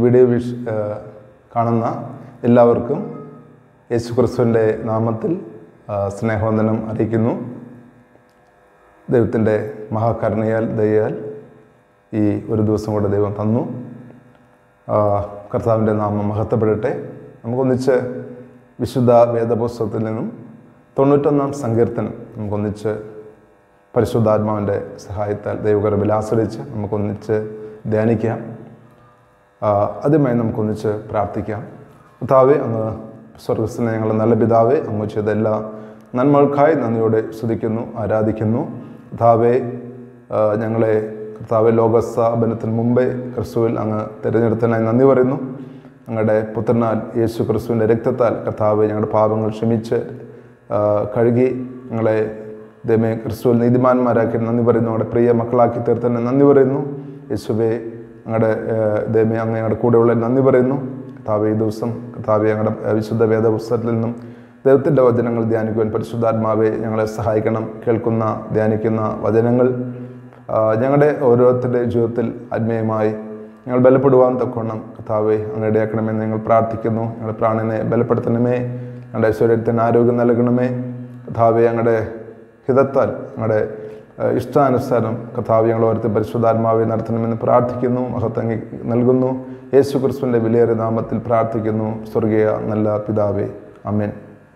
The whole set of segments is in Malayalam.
വീഡിയോ വിഷ് ആ, കാണുന്ന എല്ലാവർക്കും യേശു ക്രിസ്തുവിൻ്റെ നാമത്തിൽ ആ, സ്നേഹവന്ദനം അറിയിക്കുന്നു ദൈവത്തിൻ്റെ മഹാകരുണയാൽ ദയാൽ ഈ ഒരു ദിവസം കൂടെ ദൈവം തന്നു ആ, കർത്താവിൻ്റെ നാമം മഹത്വപ്പെടട്ടെ നമുക്കൊന്നിച്ച് വിശുദ്ധ വേദപുസ്തകത്തിൽ നിന്നും തൊണ്ണൂറ്റൊന്നാം സങ്കീർത്തനം നമുക്കൊന്നിച്ച് പരിശുദ്ധാത്മാവിൻ്റെ സഹായത്താൽ ദൈവകരവിൽ ആശ്രയിച്ച് നമുക്കൊന്നിച്ച് ധ്യാനിക്കാം ആ, ആദ്യമായി നമുക്കൊന്നിച്ച് പ്രാർത്ഥിക്കാം കർത്താവെ അങ്ങ് സ്വർഗസ്ഥനെ ഞങ്ങളുടെ നല്ല പിതാവെ അങ്ങ് ചെയ്ത എല്ലാ നന്മകൾക്കായി നന്ദിയോടെ സ്തുതിക്കുന്നു ആരാധിക്കുന്നു കർത്താവെ ആ, ഞങ്ങളെ കർത്താവെ ലോകസ്ഥാപനത്തിന് മുമ്പേ ക്രിസ്തുവിൽ അങ്ങ് തിരഞ്ഞെടുത്തതിനായി നന്ദി പറയുന്നു ഞങ്ങളുടെ പുത്രനാൽ യേശു ക്രിസ്തുവിൻ്റെ രക്തത്താൽ കർത്താവെ ഞങ്ങളുടെ പാപങ്ങൾ ക്ഷമിച്ച് ആ, കഴുകി ഞങ്ങളെ ദൈവമേ ക്രിസ്തുവിൽ നീതിമാന്മാരാക്കി നന്ദി പറയുന്നു ഞങ്ങളുടെ പ്രിയ മക്കളാക്കി തീർത്തന്നെ നന്ദി പറയുന്നു യേശുവെ ഞങ്ങളുടെ ദൈവമേ അങ്ങ് ഞങ്ങളുടെ കൂടെയുള്ള നന്ദി പറയുന്നു കർത്താവ് ഈ ദിവസം കർത്താവ് ഞങ്ങളുടെ ഏഹ്, വിശുദ്ധ വേദപുസ്തകത്തിൽ നിന്നും ദൈവത്തിൻ്റെ വചനങ്ങൾ ധ്യാനിക്കുവാൻ പരിശുദ്ധാത്മാവെ ഞങ്ങളെ സഹായിക്കണം കേൾക്കുന്ന ധ്യാനിക്കുന്ന വചനങ്ങൾ ആ, ഞങ്ങളുടെ ഓരോരുത്തരുടെ ജീവിതത്തിൽ ആത്മീയമായി ഞങ്ങൾ ബലപ്പെടുവാൻ തക്കവണ്ണം കർത്താവെ അങ്ങ് ഇടയാക്കണമെന്ന് ഞങ്ങൾ പ്രാർത്ഥിക്കുന്നു ഞങ്ങളുടെ പ്രാണനെ ബലപ്പെടുത്തണമേ ഞങ്ങളുടെ ശരീരത്തിന് ആരോഗ്യം നൽകണമേ കർത്താവെ ഞങ്ങളുടെ ഹിതത്താൽ ഞങ്ങളുടെ ഏഹ്, ഇഷ്ടാനുസാരം കർത്താവ് ഞങ്ങൾ ഓരോരുത്തർ പരിശുദ്ധാത്മാവെ നടത്തണമെന്ന് പ്രാർത്ഥിക്കുന്നു മഹത്തങ്ങി നൽകുന്നു യേശു ക്രിസ്തുവിൻ്റെ വിലയേറിയ നാമത്തിൽ പ്രാർത്ഥിക്കുന്നു സ്വർഗീയ നല്ല പിതാവേ അമേൻ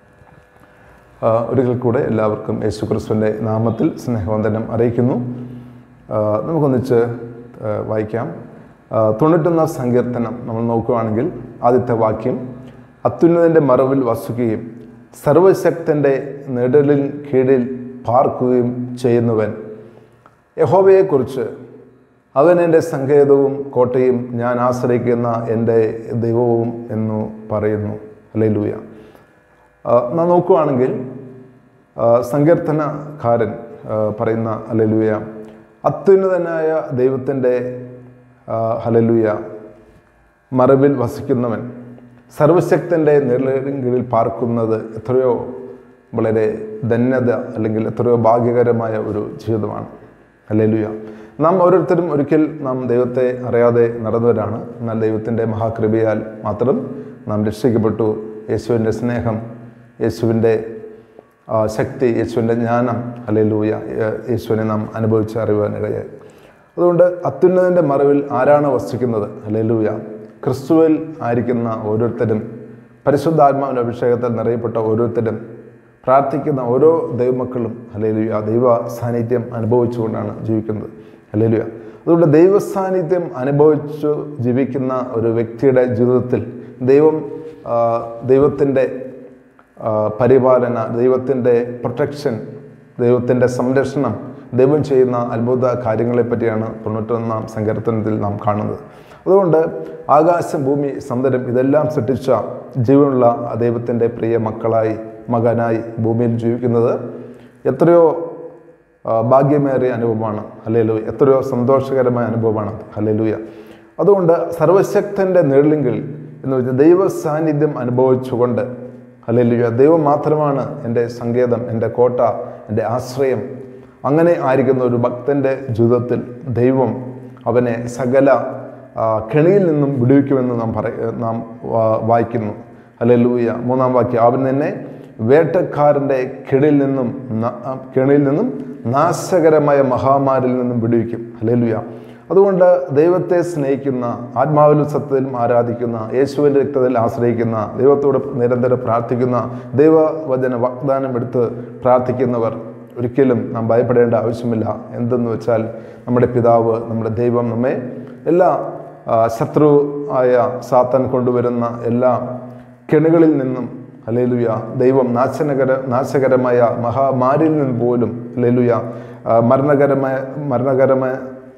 ആ, ഒരിക്കൽ കൂടെ എല്ലാവർക്കും യേശു ക്രിസ്തുവിൻ്റെ നാമത്തിൽ സ്നേഹവന്ദനം അറിയിക്കുന്നു ആ, നമുക്കൊന്നിച്ച് ആ, വായിക്കാം ആ, തൊണ്ണൂറ്റൊന്നാം സങ്കീർത്തനം നമ്മൾ നോക്കുകയാണെങ്കിൽ ആദ്യത്തെ വാക്യം അത്യുന്നതിൻ്റെ മറവിൽ വസിക്കുകയും സർവശക്തൻ്റെ നിഴലിൽ കീഴിൽ പാർക്കുകയും ചെയ്യുന്നവൻ യഹോവയെക്കുറിച്ച് അവൻ എൻ്റെ സങ്കേതവും കോട്ടയും ഞാൻ ആശ്രയിക്കുന്ന എൻ്റെ ദൈവവും എന്നു പറയുന്നു അല്ലേലൂയ ആ, നാം നോക്കുകയാണെങ്കിൽ ആ, സങ്കീർത്തനക്കാരൻ ആ, പറയുന്ന ഹലലുയ അത്യുന്നതനായ ദൈവത്തിൻ്റെ ഹലലുയ മറവിൽ വസിക്കുന്നവൻ സർവശക്തൻ്റെ നിഴലിൻ കീഴിൽ പാർക്കുന്നത് എത്രയോ വളരെ ധന്യത അല്ലെങ്കിൽ എത്രയോ ഭാഗ്യകരമായ ഒരു ജീവിതമാണ് ഹല്ലേലൂയ നാം ഓരോരുത്തരും ഒരിക്കൽ നാം ദൈവത്തെ അറിയാതെ നടന്നവരാണ് എന്നാൽ ദൈവത്തിൻ്റെ മഹാകൃപയാൽ മാത്രം നാം രക്ഷിക്കപ്പെട്ടു യേശുവിൻ്റെ സ്നേഹം യേശുവിൻ്റെ ആ, ശക്തി യേശുവിൻ്റെ ജ്ഞാനം ഹല്ലേലൂയ യേ- യേശുവിനെ നാം അനുഭവിച്ച് അറിയുവാനിടയായി അതുകൊണ്ട് അത്യുന്നതിൻ്റെ മറവിൽ ആരാണ് വസിക്കുന്നത് ഹല്ലേലൂയ ക്രിസ്തുവിൽ ആയിരിക്കുന്ന ഓരോരുത്തരും പരിശുദ്ധാത്മാവിൻ്റെ അഭിഷേകത്തിൽ നിറയപ്പെട്ട ഓരോരുത്തരും പ്രാർത്ഥിക്കുന്ന ഓരോ ദൈവമക്കളും ഹല്ലേലൂയ ദൈവ സാന്നിധ്യം അനുഭവിച്ചുകൊണ്ടാണ് ജീവിക്കുന്നത് ഹല്ലേലൂയ അതുകൊണ്ട് ദൈവ സാന്നിധ്യം അനുഭവിച്ചു ജീവിക്കുന്ന ഒരു വ്യക്തിയുടെ ജീവിതത്തിൽ ദൈവം ആ, ദൈവത്തിൻ്റെ ആ, പരിപാലന ദൈവത്തിൻ്റെ പ്രൊട്ടക്ഷൻ ദൈവത്തിൻ്റെ സംരക്ഷണം ദൈവം ചെയ്യുന്ന അത്ഭുത കാര്യങ്ങളെ പറ്റിയാണ് തൊണ്ണൂറ്റൊന്നാം സങ്കീർത്തനത്തിൽ നാം കാണുന്നത് അതുകൊണ്ട് ആകാശം ഭൂമി സന്ദരം ഇതെല്ലാം സൃഷ്ടിച്ച ജീവനുള്ള ആ ദൈവത്തിൻ്റെ പ്രിയ മക്കളായി മകനായി ഭൂമിയിൽ ജീവിക്കുന്നത് എത്രയോ ആ, ഭാഗ്യമേറിയ അനുഭവമാണ് ഹല്ലേലൂയ എത്രയോ സന്തോഷകരമായ അനുഭവമാണ് ഹല്ലേലൂയ അതുകൊണ്ട് സർവശക്തൻ്റെ നിഴലിങ്കിൽ എന്ന് വെച്ചാൽ ദൈവ സാന്നിധ്യം അനുഭവിച്ചുകൊണ്ട് ഹല്ലേലൂയ ദൈവം മാത്രമാണ് എൻ്റെ സങ്കേതം എൻ്റെ കോട്ട എൻ്റെ ആശ്രയം അങ്ങനെ ആയിരിക്കുന്ന ഒരു ഭക്തൻ്റെ ജീവിതത്തിൽ ദൈവം അവനെ സകല ആ, കെണിയിൽ നിന്നും വിടുവിക്കുമെന്ന് നാം പറയ നാം വാ- വായിക്കുന്നു ഹല്ലേലൂയ മൂന്നാം വാക്യം അവൻ തന്നെ വേട്ടക്കാരൻ്റെ കെണിയിൽ നിന്നും ന- ആ, കെണിയിൽ നിന്നും നാശകരമായ മഹാമാരിൽ നിന്നും വിടുവിക്കും ഹല്ലേലൂയ അതുകൊണ്ട് ദൈവത്തെ സ്നേഹിക്കുന്ന ആത്മാവിലും സത്യത്തിലും ആരാധിക്കുന്ന യേശുവിൻ്റെ രക്തത്തിൽ ആശ്രയിക്കുന്ന ദൈവത്തോട് നിരന്തരം പ്രാർത്ഥിക്കുന്ന ദൈവവചന വാഗ്ദാനം എടുത്ത് പ്രാർത്ഥിക്കുന്നവർ ഒരിക്കലും നാം ഭയപ്പെടേണ്ട ആവശ്യമില്ല എന്തെന്ന് വെച്ചാൽ നമ്മുടെ പിതാവ് നമ്മുടെ ദൈവം നമ്മെ എല്ലാ ആ, ശത്രു ആയ സാത്താൻ കൊണ്ടുവരുന്ന എല്ലാ കെണികളിൽ നിന്നും ഹലേലുയ ദൈവം നാശനകര നാശകരമായ മഹാമാരിയിൽ നിന്ന് പോലും ഹലേലുയ ആ, മരണകരമായ മരണകരമായ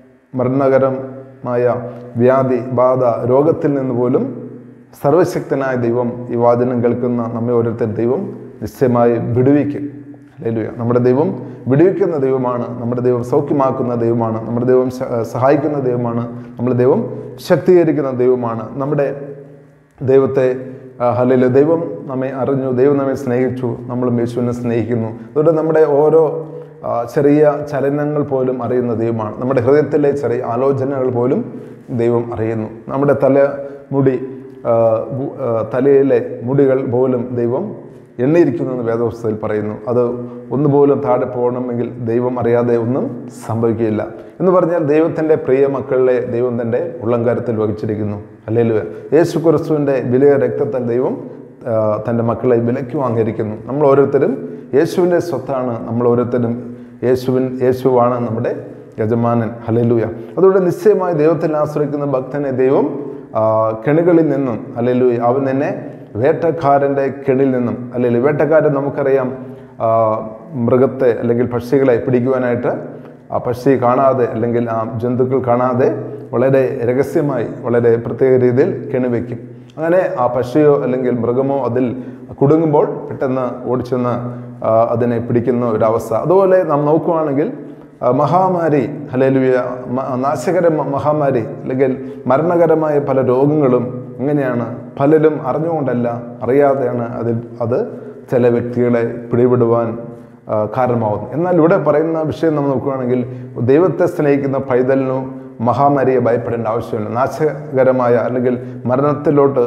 മരണകരമായ വ്യാധി ബാധ രോഗത്തിൽ നിന്ന് പോലും സർവശക്തനായ ദൈവം ഈ വാചനം കേൾക്കുന്ന നമ്മെ ഓരോരുത്തർ ദൈവം നിശ്ചയമായി വിടുവിക്കും ഹല്ലേലൂയ നമ്മുടെ ദൈവം വിടുവിക്കുന്ന ദൈവമാണ് നമ്മുടെ ദൈവം സൗഖ്യമാക്കുന്ന ദൈവമാണ് നമ്മുടെ ദൈവം സ- സഹായിക്കുന്ന ദൈവമാണ് നമ്മുടെ ദൈവം ശക്തീകരിക്കുന്ന ദൈവമാണ് നമ്മുടെ ദൈവത്തെ ഹലയില് ദൈവം നമ്മെ അറിഞ്ഞു ദൈവം നമ്മെ സ്നേഹിച്ചു നമ്മളും യേശുവിനെ സ്നേഹിക്കുന്നു അതുകൊണ്ട് നമ്മുടെ ഓരോ ആ, ചെറിയ ചലനങ്ങൾ പോലും അറിയുന്ന ദൈവമാണ് നമ്മുടെ ഹൃദയത്തിലെ ചെറിയ ആലോചനകൾ പോലും ദൈവം അറിയുന്നു നമ്മുടെ തല മുടി ആ, ഭൂ- ആ, തലയിലെ മുടികൾ പോലും ദൈവം എണ്ണിയിരിക്കുന്നു എന്ന് വേദപുസ്തകത്തിൽ പറയുന്നു അത് ഒന്നുപോലും താഴെ പോകണമെങ്കിൽ ദൈവം അറിയാതെ ഒന്നും സംഭവിക്കുകയില്ല എന്ന് പറഞ്ഞാൽ ദൈവത്തിൻ്റെ പ്രിയ മക്കളെ ദൈവം തൻ്റെ ഉള്ളംകാരത്തിൽ വഹിച്ചിരിക്കുന്നു അല്ലെങ്കിൽ യേശു ക്രിസ്തുവിൻ്റെ വിലയ രക്തത്താൽ ദൈവം ആ, തൻ്റെ മക്കളെ വിലയ്ക്ക് വാങ്ങിയിരിക്കുന്നു നമ്മൾ ഓരോരുത്തരും യേശുവിൻ്റെ സ്വത്താണ് നമ്മൾ ഓരോരുത്തരും യേശുവിൻ യേശുവാണ് നമ്മുടെ യജമാനൻ ഹലലുയ അതുകൊണ്ട് നിശ്ചയമായി ദൈവത്തിൽ ആശ്രയിക്കുന്ന ഭക്തനെ ദൈവം ആ, കെണികളിൽ നിന്നും ഹലലുയ അവൻ തന്നെ വേട്ടക്കാരൻ്റെ കെണിൽ നിന്നും അല്ലെങ്കിൽ വേട്ടക്കാരൻ നമുക്കറിയാം ആ, മൃഗത്തെ അല്ലെങ്കിൽ പക്ഷികളെ പിടിക്കുവാനായിട്ട് ആ പക്ഷി കാണാതെ അല്ലെങ്കിൽ ആ ജന്തുക്കൾ കാണാതെ വളരെ രഹസ്യമായി വളരെ പ്രത്യേക രീതിയിൽ കെണിവെക്കും അങ്ങനെ ആ പക്ഷിയോ അല്ലെങ്കിൽ മൃഗമോ അതിൽ കുടുങ്ങുമ്പോൾ പെട്ടെന്ന് ഓടിച്ചെന്ന് ആ, അതിനെ പിടിക്കുന്ന ഒരവസ്ഥ അതുപോലെ നാം നോക്കുകയാണെങ്കിൽ ആ, മഹാമാരി ഹലേലുയ നാശകര മ- മഹാമാരി അല്ലെങ്കിൽ മരണകരമായ പല രോഗങ്ങളും ഇങ്ങനെയാണ് പലരും അറിഞ്ഞുകൊണ്ടല്ല അറിയാതെയാണ് അതിൽ അത് ചില വ്യക്തികളെ പിടിപെടുവാൻ ആ, കാരണമാവുന്നു എന്നാൽ ഇവിടെ പറയുന്ന വിഷയം നമ്മൾ നോക്കുകയാണെങ്കിൽ ദൈവത്തെ സ്നേഹിക്കുന്ന പൈതലിനു മഹാമാരിയെ ഭയപ്പെടേണ്ട ആവശ്യമില്ല നാശകരമായ അല്ലെങ്കിൽ മരണത്തിലോട്ട്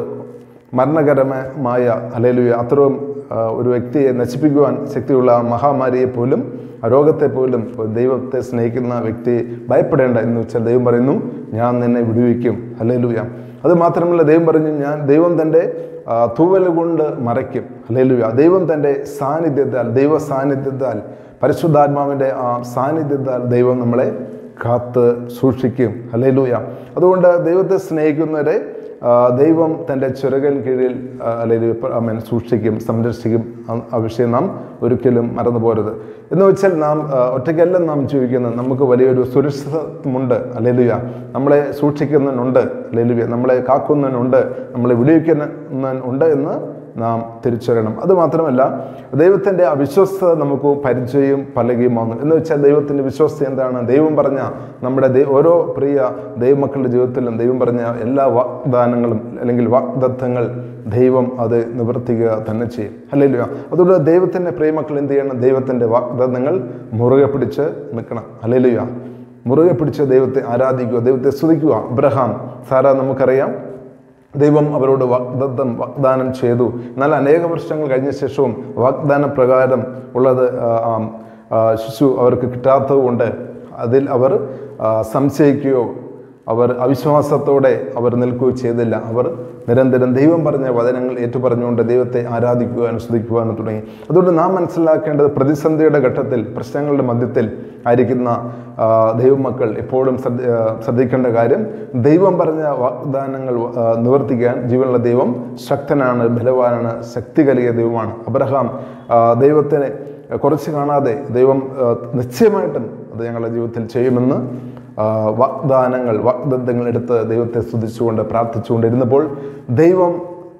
മരണകരമായ അല്ലെലുയ അത്രയും ആ, ഒരു വ്യക്തിയെ നശിപ്പിക്കുവാൻ ശക്തിയുള്ള ആ മഹാമാരിയെ പോലും ആ രോഗത്തെ പോലും ദൈവത്തെ സ്നേഹിക്കുന്ന വ്യക്തി ഭയപ്പെടേണ്ട എന്ന് വെച്ചാൽ ദൈവം പറയുന്നു ഞാൻ നിന്നെ വിടുവിക്കും അല്ലെലുയ അത് മാത്രമല്ല ദൈവം പറഞ്ഞു ഞാൻ ദൈവം തൻ്റെ ആ, തൂവൽ കൊണ്ട് മറയ്ക്കും അല്ലെലുയ ദൈവം തൻ്റെ സാന്നിധ്യത്താൽ ദൈവ സാന്നിധ്യത്താൽ പരിശുദ്ധാത്മാവിൻ്റെ ആ സാന്നിധ്യത്താൽ ദൈവം നമ്മളെ കാത്ത് സൂക്ഷിക്കും ഹല്ലേലൂയ അതുകൊണ്ട് ദൈവത്തെ സ്നേഹിക്കുന്നവരെ ആ, ദൈവം തൻ്റെ ചിറകൽ കീഴിൽ ആ, അല്ലെങ്കിൽ അമ്മൻ സൂക്ഷിക്കും സംരക്ഷിക്കും ആ- ആ വിഷയം നാം ഒരിക്കലും മറന്നു പോരുത് എന്ന് വെച്ചാൽ നാം ആ, ഒറ്റയ്ക്കല്ല നാം ജീവിക്കുന്നത് നമുക്ക് വലിയൊരു സുരക്ഷിതത്വമുണ്ട് അല്ലെലുയ നമ്മളെ സൂക്ഷിക്കുന്നവനുണ്ട് അല്ലെലുയ നമ്മളെ കാക്കുന്നവനുണ്ട് നമ്മളെ വിടുവിക്കുന്നവനുണ്ട് എന്ന് നാം തിരിച്ചറിയണം അത് മാത്രമല്ല ദൈവത്തിൻ്റെ അവിശ്വസ്തത നമുക്ക് പരിചയം പലകയുമാകുന്നു എന്ന് വെച്ചാൽ ദൈവത്തിൻ്റെ വിശ്വസ്ത എന്താണ് ദൈവം പറഞ്ഞ നമ്മുടെ ദൈ- ഓരോ പ്രിയ ദൈവമക്കളുടെ ജീവിതത്തിലും ദൈവം പറഞ്ഞ എല്ലാ വാഗ്ദാനങ്ങളും അല്ലെങ്കിൽ വാഗ്ദത്തങ്ങൾ ദൈവം അത് നിവർത്തിക്കുക തന്നെ ചെയ്യും അല്ലല്ലോ അതുകൊണ്ട് ദൈവത്തിൻ്റെ പ്രിയമക്കൾ എന്ത് ചെയ്യണം ദൈവത്തിൻ്റെ വാഗ്ദത്തങ്ങൾ മുറുകെ പിടിച്ച് നിൽക്കണം അല്ലല്ലോ മുറുകെ പിടിച്ച് ദൈവത്തെ ആരാധിക്കുക ദൈവത്തെ സ്തുതിക്കുക അബ്രഹാം സാറ നമുക്കറിയാം ദൈവം അവരോട് വാഗ്ദത്തം വാഗ്ദാനം ചെയ്തു എന്നാൽ അനേക വർഷങ്ങൾ കഴിഞ്ഞ ശേഷവും വാഗ്ദാന പ്രകാരം ഉള്ളത് ആ, ആ, ആ, ശിശു അവർക്ക് കിട്ടാത്തത് കൊണ്ട് അതിൽ അവർ ആ, സംശയിക്കുകയോ അവർ അവിശ്വാസത്തോടെ അവർ നിൽക്കുകയോ ചെയ്തില്ല അവർ നിരന്തരം ദൈവം പറഞ്ഞ വചനങ്ങൾ ഏറ്റുപറഞ്ഞുകൊണ്ട് ദൈവത്തെ ആരാധിക്കുവാനും സ്തുതിക്കുവാനും തുടങ്ങി അതുകൊണ്ട് നാം മനസ്സിലാക്കേണ്ടത് പ്രതിസന്ധിയുടെ ഘട്ടത്തിൽ പ്രശ്നങ്ങളുടെ മധ്യത്തിൽ ആയിരിക്കുന്ന ആ, ദൈവമക്കൾ എപ്പോഴും ശ്രദ്ധ ആ, ശ്രദ്ധിക്കേണ്ട കാര്യം ദൈവം പറഞ്ഞ വാഗ്ദാനങ്ങൾ ആ, നിവർത്തിക്കാൻ ജീവനുള്ള ദൈവം ശക്തനാണ് ബലവാനാണ് ശക്തി കലിയ ദൈവമാണ് അബ്രഹാം ആ, ദൈവത്തിനെ കുറച്ച് കാണാതെ ദൈവം ആ, നിശ്ചയമായിട്ടും അത് ഞങ്ങളുടെ ജീവിതത്തിൽ ചെയ്യുമെന്ന് ആ, വാഗ്ദാനങ്ങൾ വാഗ്ദത്തങ്ങൾ എടുത്ത് ദൈവത്തെ സ്തുതിച്ചുകൊണ്ട് പ്രാർത്ഥിച്ചുകൊണ്ടിരുന്നപ്പോൾ ദൈവം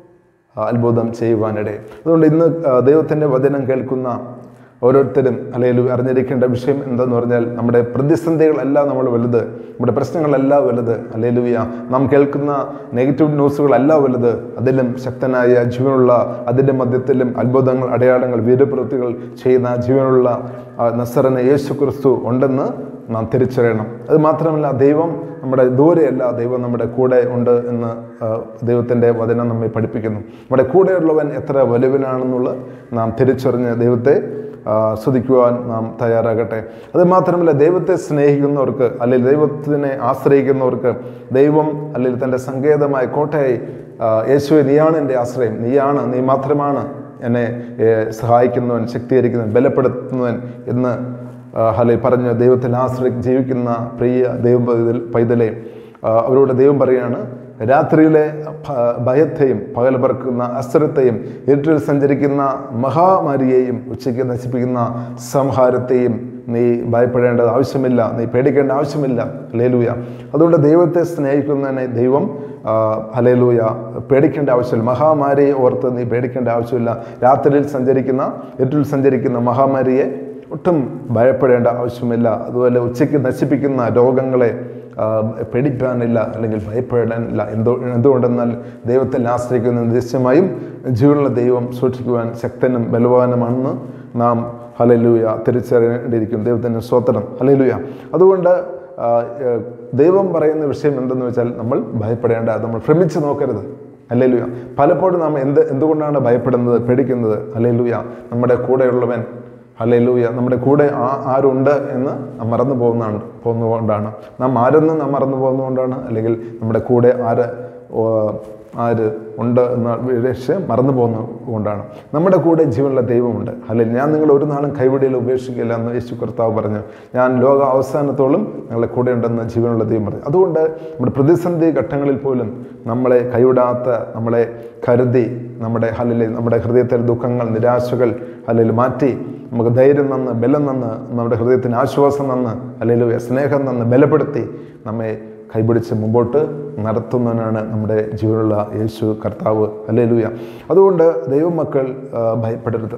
ആ, അത്ഭുതം ചെയ്യുവാനിടെ അതുകൊണ്ട് ഇന്ന് ആ, ദൈവത്തിൻ്റെ വചനം കേൾക്കുന്ന ഓരോരുത്തരും അല്ലെങ്കിൽ അറിഞ്ഞിരിക്കേണ്ട വിഷയം എന്തെന്ന് പറഞ്ഞാൽ നമ്മുടെ പ്രതിസന്ധികളല്ല നമ്മൾ വലുത് നമ്മുടെ പ്രശ്നങ്ങളല്ല വലുത് അല്ലേലുയ നാം കേൾക്കുന്ന നെഗറ്റീവ് ന്യൂസുകളല്ല വലുത് അതിലും ശക്തനായ ജീവനുള്ള അതിൻ്റെ മധ്യത്തിലും അത്ഭുതങ്ങൾ അടയാളങ്ങൾ വീരപ്രവൃത്തികൾ ചെയ്യുന്ന ജീവനുള്ള ആ, നസറന് യേശു ക്രിസ്തു ഉണ്ടെന്ന് നാം തിരിച്ചറിയണം അത് മാത്രമല്ല ദൈവം നമ്മുടെ ദൂരെയല്ല ദൈവം നമ്മുടെ കൂടെ ഉണ്ട് എന്ന് ദൈവത്തിൻ്റെ വചനം നമ്മെ പഠിപ്പിക്കുന്നു നമ്മുടെ കൂടെയുള്ളവൻ എത്ര വലുവനാണെന്നുള്ളത് നാം തിരിച്ചറിഞ്ഞ് ദൈവത്തെ ആ, സ്തുതിക്കുവാൻ നാം തയ്യാറാകട്ടെ അത് മാത്രമല്ല ദൈവത്തെ സ്നേഹിക്കുന്നവർക്ക് അല്ലെങ്കിൽ ദൈവത്തിനെ ആശ്രയിക്കുന്നവർക്ക് ദൈവം അല്ലെങ്കിൽ തൻ്റെ സങ്കേതമായ കോട്ടയായി ആ, യേശുവെ നീയാണ് എൻ്റെ ആശ്രയം നീയാണ് നീ മാത്രമാണ് എന്നെ ഏ, സഹായിക്കുന്നവൻ ശക്തീകരിക്കുന്നവൻ ബലപ്പെടുത്തുന്നവൻ എന്ന് ആ, ഹലെ പറഞ്ഞ് ദൈവത്തിൽ ആശ്രയി ജീവിക്കുന്ന പ്രിയ ദൈവ പൈതൽ- പൈതലെ ആ, അവരോട് ദൈവം പറയാണ് രാത്രിയിലെ ഭ- ഭയത്തെയും പകൽ പറക്കുന്ന അസ്ത്രത്തെയും ഇരുട്ടിൽ സഞ്ചരിക്കുന്ന മഹാമാരിയെയും ഉച്ചയ്ക്ക് നശിപ്പിക്കുന്ന സംഹാരത്തെയും നീ ഭയപ്പെടേണ്ടത് ആവശ്യമില്ല നീ പേടിക്കേണ്ട ആവശ്യമില്ല ലേലൂയ അതുകൊണ്ട് ദൈവത്തെ സ്നേഹിക്കുന്നതിനെ ദൈവം ആ, ഹലേലൂയ പേടിക്കേണ്ട ആവശ്യമില്ല മഹാമാരിയെ ഓർത്ത് നീ പേടിക്കേണ്ട ആവശ്യമില്ല രാത്രിയിൽ സഞ്ചരിക്കുന്ന ഇരുട്ടിൽ സഞ്ചരിക്കുന്ന മഹാമാരിയെ ഒട്ടും ഭയപ്പെടേണ്ട ആവശ്യമില്ല അതുപോലെ ഉച്ചയ്ക്ക് നശിപ്പിക്കുന്ന രോഗങ്ങളെ ആ, പേടിക്കാനില്ല അല്ലെങ്കിൽ ഭയപ്പെടാനില്ല എന്തോ എന്തുകൊണ്ടെന്നാൽ ദൈവത്തിൽ ആശ്രയിക്കുന്ന നിശ്ചയമായും ജീവനുള്ള ദൈവം സൂക്ഷിക്കുവാൻ ശക്തനും ബലവാനുമാണെന്ന് നാം ഹലലൂയ തിരിച്ചറിയേണ്ടിയിരിക്കും ദൈവത്തിൻ്റെ സ്വതന്ത്രം ഹലലൂയ അതുകൊണ്ട് ആ, ഏ, ദൈവം പറയുന്ന വിഷയം എന്തെന്ന് വെച്ചാൽ നമ്മൾ ഭയപ്പെടേണ്ട നമ്മൾ ഭ്രമിച്ച് നോക്കരുത് അല്ലേലുയ പലപ്പോഴും നാം എന്ത് എന്തുകൊണ്ടാണ് ഭയപ്പെടുന്നത് പേടിക്കുന്നത് അല്ലേലുയ നമ്മുടെ കൂടെയുള്ളവൻ അല്ലേലൂയ നമ്മുടെ കൂടെ ആ ആരുണ്ട് എന്ന് നാം മറന്നു പോകുന്നതാണ് പോകുന്നതുകൊണ്ടാണ് നാം ആരെന്ന് നാം മറന്നു പോകുന്നതുകൊണ്ടാണ് അല്ലെങ്കിൽ നമ്മുടെ കൂടെ ആര് ഓ, ആര് ഉണ്ട് എന്ന വിഷയം മറന്നു പോകുന്നതുകൊണ്ടാണ് നമ്മുടെ കൂടെ ജീവനുള്ള ദൈവമുണ്ട് അല്ലെങ്കിൽ ഞാൻ നിങ്ങൾ ഒരു നാളും കൈവിടിയിൽ ഉപേക്ഷിക്കില്ല എന്ന് യേശു കർത്താവ് പറഞ്ഞു ഞാൻ ലോക അവസാനത്തോളം നിങ്ങളുടെ കൂടെ ഉണ്ടെന്ന് ജീവനുള്ള ദൈവം പറഞ്ഞു അതുകൊണ്ട് നമ്മുടെ പ്രതിസന്ധി ഘട്ടങ്ങളിൽ പോലും നമ്മളെ കൈവിടാത്ത നമ്മളെ കരുതി നമ്മുടെ അല്ലെങ്കിൽ നമ്മുടെ ഹൃദയത്തിലെ ദുഃഖങ്ങൾ നിരാശകൾ അല്ലെങ്കിൽ മാറ്റി നമുക്ക് ധൈര്യം നന്ന് ബലം നന്ന് നമ്മുടെ ഹൃദയത്തിന് ആശ്വാസം നന്ന് അല്ലെങ്കിൽ സ്നേഹം നന്ന് ബലപ്പെടുത്തി നമ്മെ കൈപിടിച്ച് മുമ്പോട്ട് നടത്തുന്നവനാണ് നമ്മുടെ ജീവനുള്ള യേശു കർത്താവ് അല്ലേലൂയ അതുകൊണ്ട് ദൈവമക്കൾ ആ, ഭയപ്പെടരുത്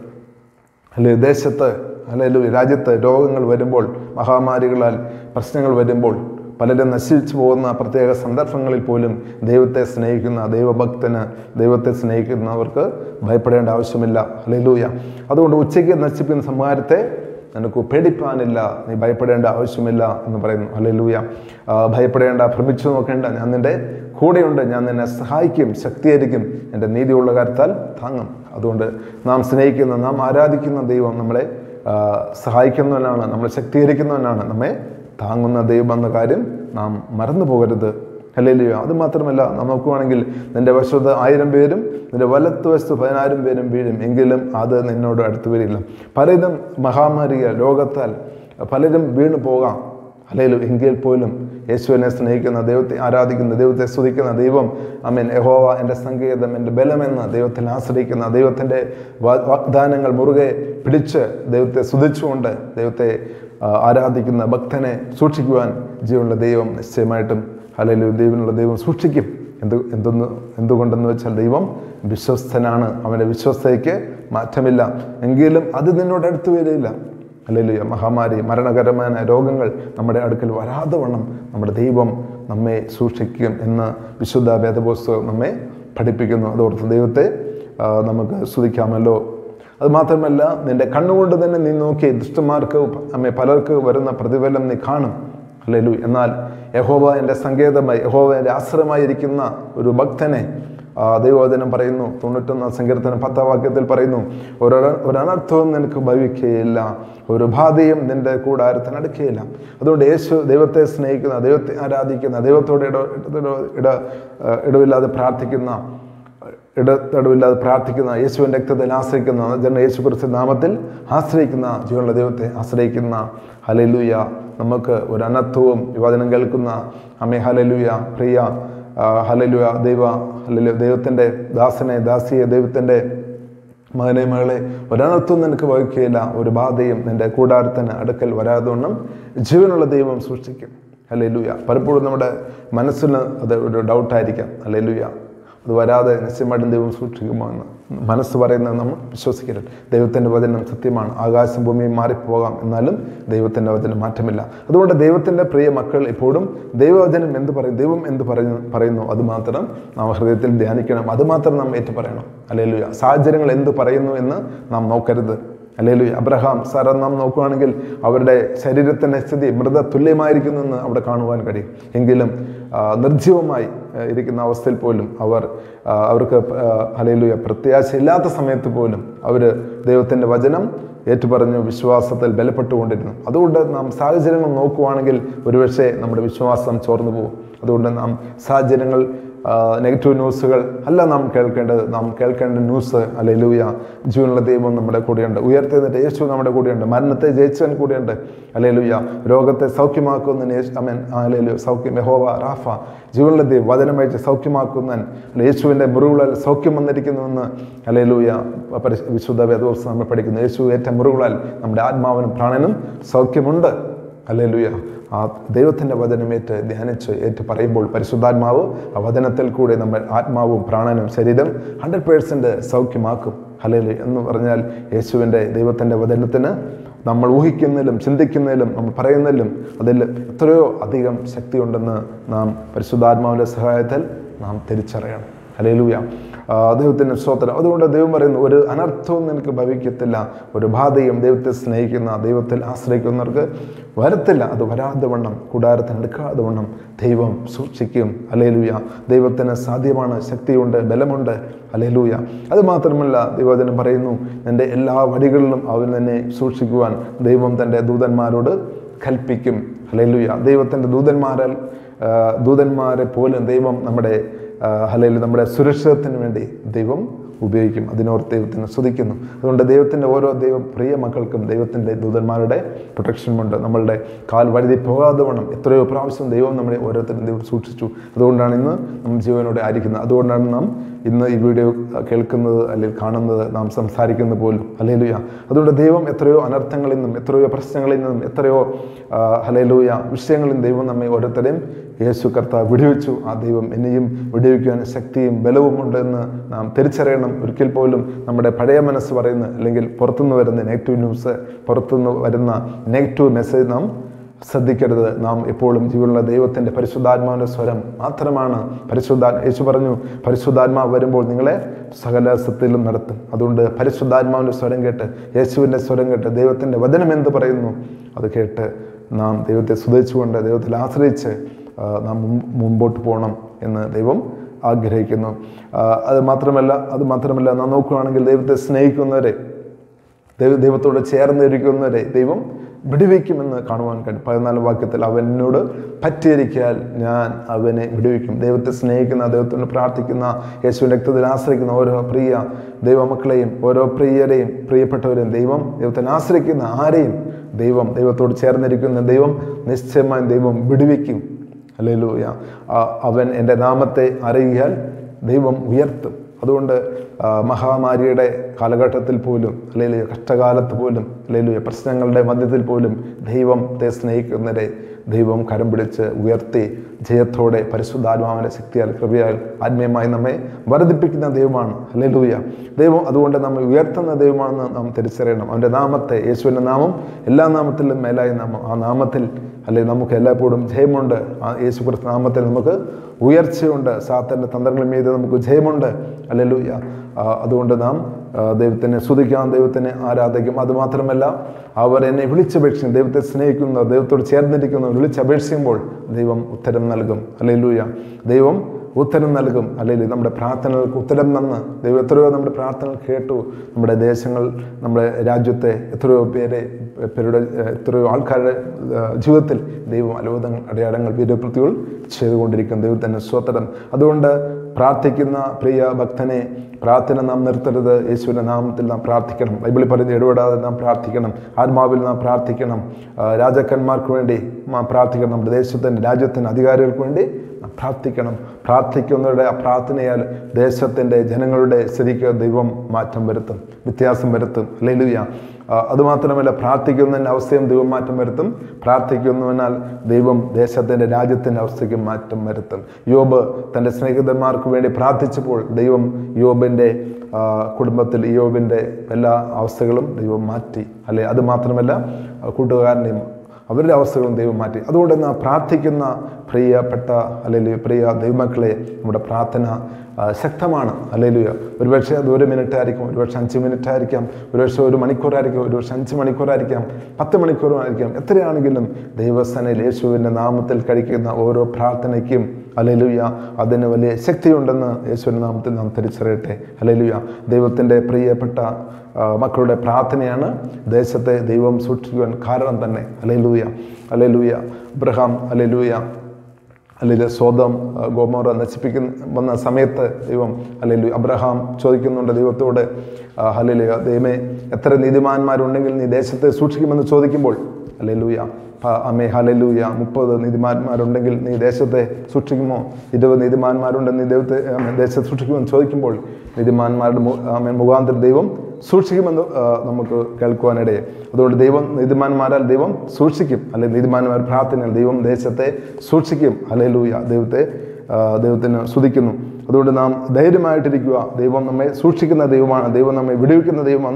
അല്ലെ ദേശത്ത് അല്ലെങ്കിൽ രാജ്യത്ത് രോഗങ്ങൾ വരുമ്പോൾ മഹാമാരികളാൽ പ്രശ്നങ്ങൾ വരുമ്പോൾ പലരും നശിച്ചു പോകുന്ന പ്രത്യേക സന്ദർഭങ്ങളിൽ പോലും ദൈവത്തെ സ്നേഹിക്കുന്ന ദൈവഭക്തന് ദൈവത്തെ സ്നേഹിക്കുന്നവർക്ക് ഭയപ്പെടേണ്ട ആവശ്യമില്ല ഹല്ലേലൂയ അതുകൊണ്ട് ഉച്ചയ്ക്ക് നശിപ്പിക്കുന്ന സംഹാരത്തെ നിനക്ക് പേടിപ്പാനില്ല നീ ഭയപ്പെടേണ്ട ആവശ്യമില്ല എന്ന് പറയുന്നു ഹല്ലേലൂയ ആ, ഭയപ്പെടേണ്ട ഭ്രമിച്ചു നോക്കേണ്ട ഞാൻ നിൻ്റെ കൂടെയുണ്ട് ഞാൻ നിന്നെ സഹായിക്കും ശക്തീകരിക്കും എൻ്റെ നീതിയുള്ള കാര്യത്താൽ താങ്ങും അതുകൊണ്ട് നാം സ്നേഹിക്കുന്ന നാം ആരാധിക്കുന്ന ദൈവം നമ്മളെ ആ, സഹായിക്കുന്നവനാണ് നമ്മളെ ശക്തീകരിക്കുന്നവനാണ് നമ്മെ താങ്ങുന്ന ദൈവം എന്ന കാര്യം നാം മറന്നു പോകരുത് അല്ലെല്ലയോ അത് മാത്രമല്ല നാം നോക്കുവാണെങ്കിൽ നിന്റെ വശത്ത് ആയിരം പേരും നിന്റെ വലത്ത് വശത്ത് പതിനായിരം പേരും വീഴും എങ്കിലും അത് നിന്നോട് അടുത്ത് വരില്ല പലരും മഹാമാരിയ ലോകത്താൽ പലരും വീണു പോകാം അല്ലെങ്കിൽ എങ്കിൽ പോലും യേശുവിനെ സ്നേഹിക്കുന്ന ദൈവത്തെ ആരാധിക്കുന്ന ദൈവത്തെ സ്തുതിക്കുന്ന ദൈവം അമീൻ യഹോവ എൻ്റെ സങ്കേതം എൻ്റെ ബലമെന്ന് ദൈവത്തിൽ ആശ്രയിക്കുന്ന ദൈവത്തിൻ്റെ വാ- വാഗ്ദാനങ്ങൾ മുറുകെ പിടിച്ച് ദൈവത്തെ സ്തുതിച്ചുകൊണ്ട് ദൈവത്തെ ആ, ആരാധിക്കുന്ന ഭക്തനെ സൂക്ഷിക്കുവാൻ ജീവനുള്ള ദൈവം നിശ്ചയമായിട്ടും അല്ലെങ്കിൽ ദൈവനുള്ള ദൈവം സൂക്ഷിക്കും എന്ത് എന്തെന്ന് എന്തുകൊണ്ടെന്ന് വെച്ചാൽ ദൈവം വിശ്വസ്തനാണ് അവൻ്റെ വിശ്വസ്തയ്ക്ക് മാറ്റമില്ല എങ്കിലും അത് നിന്നോട് അടുത്ത് വരില്ല അല്ലെങ്കിൽ മഹാമാരി മരണകരമായ രോഗങ്ങൾ നമ്മുടെ അടുക്കൽ വരാതെ വണ്ണം നമ്മുടെ ദൈവം നമ്മെ സൂക്ഷിക്കും എന്ന് വിശുദ്ധ വേദപുസ്തകം നമ്മെ പഠിപ്പിക്കുന്നു അതോർത്ത് ദൈവത്തെ ആ, നമുക്ക് സ്തുതിക്കാമല്ലോ അത് മാത്രമല്ല നിന്റെ കണ്ണുകൊണ്ട് തന്നെ നീ നോക്കി ദുഷ്ടന്മാർക്ക് അമ്മേ പലർക്ക് വരുന്ന പ്രതിഫലം നീ കാണും അല്ലേലു എന്നാൽ യഹോവ എൻ്റെ സങ്കേതമായി യഹോവ എൻ്റെ ആശ്രയമായിരിക്കുന്ന ഒരു ഭക്തനെ ആ, ദൈവവചനം പറയുന്നു തൊണ്ണൂറ്റൊന്നാം സങ്കീർത്തനം പത്താം വാക്യത്തിൽ പറയുന്നു ഒരു ഒരു അനർത്ഥവും നിനക്ക് ഭവിക്കുകയില്ല ഒരു ബാധയും നിന്റെ കൂടാരത്തിന് അടുക്കുകയില്ല അതുകൊണ്ട് യേശു ദൈവത്തെ സ്നേഹിക്കുന്ന ദൈവത്തെ ആരാധിക്കുന്ന ദൈവത്തോട് ഇട ഇട- ഇട ഇടവില്ലാതെ പ്രാർത്ഥിക്കുന്ന ഇടതടവില്ലാതെ പ്രാർത്ഥിക്കുന്ന യേശുവിൻ്റെ രക്തത്തിൽ ആശ്രയിക്കുന്ന ജന യേശു കുറിച്ച് നാമത്തിൽ ആശ്രയിക്കുന്ന ജീവനുള്ള ദൈവത്തെ ആശ്രയിക്കുന്ന ഹലലുയ നമുക്ക് ഒരു അനർത്ഥവും വിവാദനം കേൾക്കുന്ന അമ്മേ ഹലലുയ പ്രിയ ആ, ഹലലുയ ദൈവ ഹലലു ദൈവത്തിൻ്റെ ദാസനെ ദാസിയെ ദൈവത്തിൻ്റെ മകനെ മകളെ ഒരനർത്ഥവും നിനക്ക് വഹിക്കുകയില്ല ഒരു ബാധയും നിന്റെ കൂടാരത്തിന് അടുക്കൽ വരാതൊന്നും ജീവനുള്ള ദൈവം സൂക്ഷിക്കും അല്ലെ ലൂയ പലപ്പോഴും നമ്മുടെ മനസ്സിന് അത് ഒരു ഡൗട്ടായിരിക്കാം അല്ലെ ലൂയ അത് വരാതെ നിശ്ചയമായിട്ടും ദൈവം സൂക്ഷിക്കുമോ എന്ന് മനസ്സ് പറയുന്നത് നമ്മൾ വിശ്വസിക്കരുത് ദൈവത്തിൻ്റെ വചനം സത്യമാണ് ആകാശം ഭൂമിയും മാറിപ്പോകാം എന്നാലും ദൈവത്തിൻ്റെ വചനം മാറ്റമില്ല അതുകൊണ്ട് ദൈവത്തിൻ്റെ പ്രിയ മക്കൾ എപ്പോഴും ദൈവവചനം എന്ത് പറയും ദൈവം എന്ത് പറയുന്നു പറയുന്നു അത് മാത്രം നാം ഹൃദയത്തിൽ ധ്യാനിക്കണം അത് മാത്രം നാം ഏറ്റു പറയണം അല്ലെങ്കിൽ സാഹചര്യങ്ങൾ എന്ത് പറയുന്നു എന്ന് നാം നോക്കരുത് അല്ലെങ്കിൽ അബ്രഹാം സാറ നാം നോക്കുകയാണെങ്കിൽ അവരുടെ ശരീരത്തിൻ്റെ സ്ഥിതി മൃത തുല്യമായിരിക്കുന്നു എന്ന് അവിടെ കാണുവാൻ കഴിയും എങ്കിലും ആ, നിർജ്ജീവമായി ആ, ഇരിക്കുന്ന അവസ്ഥയിൽ പോലും അവർ ആ, അവർക്ക് അലയിലുയ പ്രത്യാശയില്ലാത്ത സമയത്ത് പോലും അവർ ദൈവത്തിൻ്റെ വചനം ഏറ്റുപറഞ്ഞു വിശ്വാസത്തിൽ ബലപ്പെട്ടുകൊണ്ടിരുന്നു അതുകൊണ്ട് നാം സാഹചര്യങ്ങൾ നോക്കുവാണെങ്കിൽ ഒരുപക്ഷെ നമ്മുടെ വിശ്വാസം ചോർന്നു പോകും അതുകൊണ്ട് നാം സാഹചര്യങ്ങൾ നെഗറ്റീവ് ന്യൂസുകൾ അല്ല നാം കേൾക്കേണ്ടത് നാം കേൾക്കേണ്ട ന്യൂസ് അല്ലെ ലൂയ ജീവനുള്ള ദൈവം നമ്മുടെ കൂടെയുണ്ട് ഉയർത്തെഴുന്നേറ്റ് യേശു നമ്മുടെ കൂടെയുണ്ട് മരണത്തെ ജയിച്ചവൻ കൂടെയുണ്ട് അല്ലെ ലൂയ രോഗത്തെ സൗഖ്യമാക്കുന്നതിന് യേശു അമൻ അല്ലെ സൗഖ്യം യഹോവ റാഫ ജീവനുള്ള ദൈവം വചനമയച്ച് സൗഖ്യമാക്കുന്നവൻ അല്ലെ യേശുവിൻ്റെ മുറിവുകളിൽ സൗഖ്യം വന്നിരിക്കുന്നുവെന്ന് അല്ലെ ലൂയ പരിശു- വിശുദ്ധ വേദോത്സവം നമ്മൾ പഠിക്കുന്നു യേശു ഏറ്റ മുറിവുകളാൽ നമ്മുടെ ആത്മാവിനും പ്രാണനും സൗഖ്യമുണ്ട് അല്ലേലുയ ആ ദൈവത്തിൻ്റെ വചനമേറ്റ് ധ്യാനിച്ച് ഏറ്റ് പറയുമ്പോൾ പരിശുദ്ധാത്മാവ് ആ വചനത്തിൽ കൂടെ നമ്മൾ ആത്മാവും പ്രാണനും ശരീരം ഹൺഡ്രഡ് പേഴ്സൻറ്റ് സൗഖ്യമാക്കും ഹലേലു എന്ന് പറഞ്ഞാൽ യേശുവിൻ്റെ ദൈവത്തിൻ്റെ വചനത്തിന് നമ്മൾ ഊഹിക്കുന്നതിലും ചിന്തിക്കുന്നതിലും നമ്മൾ പറയുന്നതിലും അതിൽ എത്രയോ അധികം ശക്തിയുണ്ടെന്ന് നാം പരിശുദ്ധാത്മാവിൻ്റെ സഹായത്താൽ നാം തിരിച്ചറിയണം ഹലേലൂയ ആ, ദൈവത്തിന് സ്തോത്രം അതുകൊണ്ട് ദൈവം പറയുന്നു ഒരു അനർത്ഥവും നിനക്ക് ഭവിക്കത്തില്ല ഒരു ബാധയും ദൈവത്തെ സ്നേഹിക്കുന്ന ദൈവത്തിൽ ആശ്രയിക്കുന്നവർക്ക് വരത്തില്ല അത് വരാതെ വണ്ണം കൂടാരത്തിന് എടുക്കാതെ വണ്ണം ദൈവം സൂക്ഷിക്കും അലേലുയ ദൈവത്തിന് സാധ്യമാണ് ശക്തിയുണ്ട് ബലമുണ്ട് അലേലൂയ അത് മാത്രമല്ല ദൈവജനം പറയുന്നു എൻ്റെ എല്ലാ വഴികളിലും അവൻ തന്നെ സൂക്ഷിക്കുവാൻ ദൈവം തൻ്റെ ദൂതന്മാരോട് കൽപ്പിക്കും അലേലുയ ദൈവത്തിൻ്റെ ദൂതന്മാരാൽ ആ, ദൂതന്മാരെ പോലും ദൈവം നമ്മുടെ അല്ലെങ്കിൽ നമ്മുടെ സുരക്ഷിതത്തിന് വേണ്ടി ദൈവം ഉപയോഗിക്കും അതിനോർത്ത് ദൈവത്തിന് സ്തുതിക്കുന്നു അതുകൊണ്ട് ദൈവത്തിൻ്റെ ഓരോ ദൈവം പ്രിയ മക്കൾക്കും ദൈവത്തിൻ്റെ ദൂതന്മാരുടെ പ്രൊട്ടക്ഷനുമുണ്ട് നമ്മളുടെ കാൽ വഴുതി പോകാതെ വേണം എത്രയോ പ്രാവശ്യം ദൈവം നമ്മളെ ഓരോരുത്തരും ദൈവം സൂക്ഷിച്ചു അതുകൊണ്ടാണ് ഇന്ന് നമ്മൾ ജീവനോടെ ആയിരിക്കുന്നത് അതുകൊണ്ടാണ് നാം ഇന്ന് ഈ വീഡിയോ കേൾക്കുന്നത് അല്ലെങ്കിൽ കാണുന്നത് നാം സംസാരിക്കുന്നത് പോലും ഹലേലുയ അതുകൊണ്ട് ദൈവം എത്രയോ അനർത്ഥങ്ങളിൽ നിന്നും എത്രയോ പ്രശ്നങ്ങളിൽ നിന്നും എത്രയോ ഹലേലൂയ വിഷയങ്ങളിൽ നിന്നും ദൈവം നമ്മെ ഓരോരുത്തരെയും യേശു കർത്താവ് വിടുവിച്ചു ആ ദൈവം എന്നെയും വിടുവിക്കുവാൻ ശക്തിയും ബലവും ഉണ്ടെന്ന് നാം തിരിച്ചറിയണം ഒരിക്കൽ പോലും നമ്മുടെ പഴയ മനസ്സ് പറയുന്ന അല്ലെങ്കിൽ പുറത്തുനിന്ന് വരുന്ന നെഗറ്റീവ് ന്യൂസ് പുറത്തുനിന്ന് വരുന്ന നെഗറ്റീവ് മെസ്സേജ് നാം ശ്രദ്ധിക്കരുത് നാം എപ്പോഴും ജീവനുള്ള ദൈവത്തിൻ്റെ പരിശുദ്ധാത്മാവിൻ്റെ സ്വരം മാത്രമാണ് പരിശുദ്ധാ യേശു പറഞ്ഞു പരിശുദ്ധാത്മാവ് വരുമ്പോൾ നിങ്ങളെ സകല സത്യത്തിലും നടത്തും അതുകൊണ്ട് പരിശുദ്ധാത്മാവിൻ്റെ സ്വരം കേട്ട് യേശുവിൻ്റെ സ്വരം കേട്ട് ദൈവത്തിൻ്റെ വചനം എന്ത് പറയുന്നു അത് കേട്ട് നാം ദൈവത്തെ സ്തുതിച്ചുകൊണ്ട് ദൈവത്തിൽ ആശ്രയിച്ച് ആ, നാം മും- മുമ്പോട്ട് പോകണം എന്ന് ദൈവം ആഗ്രഹിക്കുന്നു ആ, അത് മാത്രമല്ല അത് മാത്രമല്ല നാം നോക്കുകയാണെങ്കിൽ ദൈവത്തെ സ്നേഹിക്കുന്നവരെ ദൈവ ദൈവത്തോട് ചേർന്നിരിക്കുന്നവരെ ദൈവം വിടുവിക്കുമെന്ന് കാണുവാൻ കഴിയും പതിനാലാം വാക്യത്തിൽ അവനോട് പറ്റിയിരിക്കാൻ ഞാൻ അവനെ വിടുവിക്കും ദൈവത്തെ സ്നേഹിക്കുന്ന ദൈവത്തോട് പ്രാർത്ഥിക്കുന്ന യേശുവിൻ്റെ രക്തത്തിൽ ആശ്രയിക്കുന്ന ഓരോ പ്രിയ ദൈവമക്കളെയും ഓരോ പ്രിയരെയും പ്രിയപ്പെട്ടവരെയും ദൈവം ദൈവത്തിൽ ആശ്രയിക്കുന്ന ആരെയും ദൈവം ദൈവത്തോട് ചേർന്നിരിക്കുന്ന ദൈവം നിശ്ചയമായും ദൈവം വിടുവിക്കും അല്ലേലൂയ അവൻ എൻ്റെ നാമത്തെ അറിയാൽ ദൈവം ഉയർത്തും അതുകൊണ്ട് ആ, മഹാമാരിയുടെ കാലഘട്ടത്തിൽ പോലും അല്ലെങ്കിൽ കഷ്ടകാലത്ത് പോലും അല്ലെങ്കിൽ പ്രശ്നങ്ങളുടെ മധ്യത്തിൽ പോലും ദൈവത്തെ സ്നേഹിക്കുന്നവരെ ദൈവം കരം പിടിച്ച് ഉയർത്തി ജയത്തോടെ പരിശുദ്ധാത്മാവിൻ്റെ ശക്തിയാൽ കൃപയാൽ ആത്മീയമായി നമ്മെ വർദ്ധിപ്പിക്കുന്ന ദൈവമാണ് അല്ലേലൂയ ദൈവം അതുകൊണ്ട് നമ്മെ ഉയർത്തുന്ന ദൈവമാണെന്ന് നാം തിരിച്ചറിയണം അവൻ്റെ നാമത്തെ യേശുവിൻ്റെ നാമം എല്ലാ നാമത്തിലും മേലായ നാമം ആ നാമത്തിൽ അല്ലെങ്കിൽ നമുക്ക് എല്ലായ്പ്പോഴും ജയമുണ്ട് ആ യേശു ക്രിസ്തു നാമത്തിൽ നമുക്ക് ഉയർച്ചയുണ്ട് സാത്തൻ്റെ തന്ത്രങ്ങൾ മീതെ നമുക്ക് ജയമുണ്ട് അല്ലെലൂയ അതുകൊണ്ട് നാം ആ, ദൈവത്തിനെ സ്തുതിക്കാം ദൈവത്തിനെ ആരാധിക്കും അതുമാത്രമല്ല അവർ എന്നെ വിളിച്ചപേക്ഷിക്കും ദൈവത്തെ സ്നേഹിക്കുന്ന ദൈവത്തോട് ചേർന്നിരിക്കുന്ന വിളിച്ചപേക്ഷിക്കുമ്പോൾ ദൈവം ഉത്തരം നൽകും അല്ലെലൂയ ദൈവം ഉത്തരം നൽകും അല്ലെങ്കിൽ നമ്മുടെ പ്രാർത്ഥനകൾക്ക് ഉത്തരം തന്ന് ദൈവം എത്രയോ നമ്മുടെ പ്രാർത്ഥനകൾ കേട്ടു നമ്മുടെ ദേശങ്ങൾ നമ്മുടെ രാജ്യത്തെ എത്രയോ പേരെ പേരുടെ എത്രയോ ആൾക്കാരുടെ ആ, ജീവിതത്തിൽ ദൈവം അത്ഭുതങ്ങൾ അടയാളങ്ങൾ വീരപ്രതികൾ ചെയ്തുകൊണ്ടിരിക്കും ദൈവത്തിൻ്റെ സ്വതന്ത്രം അതുകൊണ്ട് പ്രാർത്ഥിക്കുന്ന പ്രിയ ഭക്തനെ പ്രാർത്ഥന നാം നിർത്തരുത് യേശുവിൻ്റെ നാമത്തിൽ നാം പ്രാർത്ഥിക്കണം ബൈബിളിൽ പറയുന്നത് ഇടപെടാതെ നാം പ്രാർത്ഥിക്കണം ആത്മാവിൽ നാം പ്രാർത്ഥിക്കണം ആ, രാജാക്കന്മാർക്ക് വേണ്ടി നാം പ്രാർത്ഥിക്കണം നമ്മുടെ ദേശത്തിൻ്റെ രാജ്യത്തിൻ്റെ അധികാരികൾക്ക് വേണ്ടി നാം പ്രാർത്ഥിക്കണം പ്രാർത്ഥിക്കുന്നവരുടെ ആ പ്രാർത്ഥനയാൽ ദേശത്തിൻ്റെ ജനങ്ങളുടെ സ്ഥിതിക്ക് ദൈവം മാറ്റം വരുത്തും വ്യത്യാസം വരുത്തും അല്ലെങ്കിൽ അതുമാത്രമല്ല പ്രാർത്ഥിക്കുന്നതിൻ്റെ അവസ്ഥയും ദൈവം മാറ്റം വരുത്തും പ്രാർത്ഥിക്കുന്നതിനാൽ ദൈവം ദേശത്തിൻ്റെ രാജ്യത്തിൻ്റെ അവസ്ഥയ്ക്ക് മാറ്റം വരുത്തും യോബ് തൻ്റെ സ്നേഹിതന്മാർക്ക് വേണ്ടി പ്രാർത്ഥിച്ചപ്പോൾ ദൈവം യോബിൻ്റെ ആ, കുടുംബത്തിൽ യോബിൻ്റെ എല്ലാ അവസ്ഥകളും ദൈവം മാറ്റി അല്ലെ അത് മാത്രമല്ല ആ, കൂട്ടുകാരനെയും അവരുടെ അവസ്ഥകളും ദൈവം മാറ്റി അതുകൊണ്ട് നാം പ്രാർത്ഥിക്കുന്ന പ്രിയപ്പെട്ട അല്ലെങ്കിൽ പ്രിയ ദൈവമക്കളെ നമ്മുടെ പ്രാർത്ഥന ആ, ശക്തമാണ് അല്ലെങ്കിൽ ഒരുപക്ഷെ അത് ഒരു മിനിറ്റ് ആയിരിക്കും ഒരുപക്ഷെ അഞ്ച് മിനിറ്റ് ആയിരിക്കാം ഒരുപക്ഷെ ഒരു മണിക്കൂറായിരിക്കും ഒരുപക്ഷെ അഞ്ച് മണിക്കൂറായിരിക്കാം പത്ത് മണിക്കൂറായിരിക്കാം എത്രയാണെങ്കിലും ദൈവസ്ഥാനയിൽ യേശുവിൻ്റെ നാമത്തിൽ കഴിക്കുന്ന ഓരോ പ്രാർത്ഥനയ്ക്കും അലലുയ അതിന് വലിയ ശക്തിയുണ്ടെന്ന് യേശുവിൻ്റെ നാമത്തിൽ നാം തിരിച്ചറിയട്ടെ അലലുയ ദൈവത്തിൻ്റെ പ്രിയപ്പെട്ട ആ, മക്കളുടെ പ്രാർത്ഥനയാണ് ദേശത്തെ ദൈവം സൂക്ഷിക്കുവാൻ കാരണം തന്നെ അലലൂയ അലലൂയ അബ്രഹാം അലലൂയ അല്ലെങ്കിൽ സ്വതം ഗോമോറ നശിപ്പിക്കുന്ന വന്ന സമയത്ത് ദൈവം അല്ലെങ്കിൽ അബ്രഹാം ചോദിക്കുന്നുണ്ട് ദൈവത്തോട് ഹലലുയ ദൈവമേ എത്ര നീതിമാന്മാരുണ്ടെങ്കിൽ നീ ദേശത്തെ സൂക്ഷിക്കുമെന്ന് ചോദിക്കുമ്പോൾ അല്ലെലൂയ അമ്മേ ഹലലൂയ മുപ്പത് നീതിമാന്മാരുണ്ടെങ്കിൽ നീ ദേശത്തെ സൂക്ഷിക്കുമോ ഇരുപത് നീതിമാന്മാരുണ്ടെങ്കിൽ നീ ദൈവത്തെ ആമേ, ദേശത്തെ സൂക്ഷിക്കുമെന്ന് ചോദിക്കുമ്പോൾ നീതിമാന്മാരുടെ മു- ആമേ, മുഖാന്തരം ദൈവം സൂക്ഷിക്കുമെന്ന് ആ, നമുക്ക് കേൾക്കുവാനിടയെ അതുകൊണ്ട് ദൈവം നീതിമാന്മാരാൽ ദൈവം സൂക്ഷിക്കും അല്ലെങ്കിൽ നീതിമാന്മാർ പ്രാർത്ഥനയാൽ ദൈവം ദേശത്തെ സൂക്ഷിക്കും അല്ലെലൂയ ദൈവത്തെ ആ, ദൈവത്തിന് സ്തുതിക്കുന്നു അതുകൊണ്ട് നാം ധൈര്യമായിട്ടിരിക്കുക ദൈവം നമ്മെ സൂക്ഷിക്കുന്ന ദൈവമാണ് ദൈവം നമ്മെ വിടുവിക്കുന്ന ദൈവമെന്ന്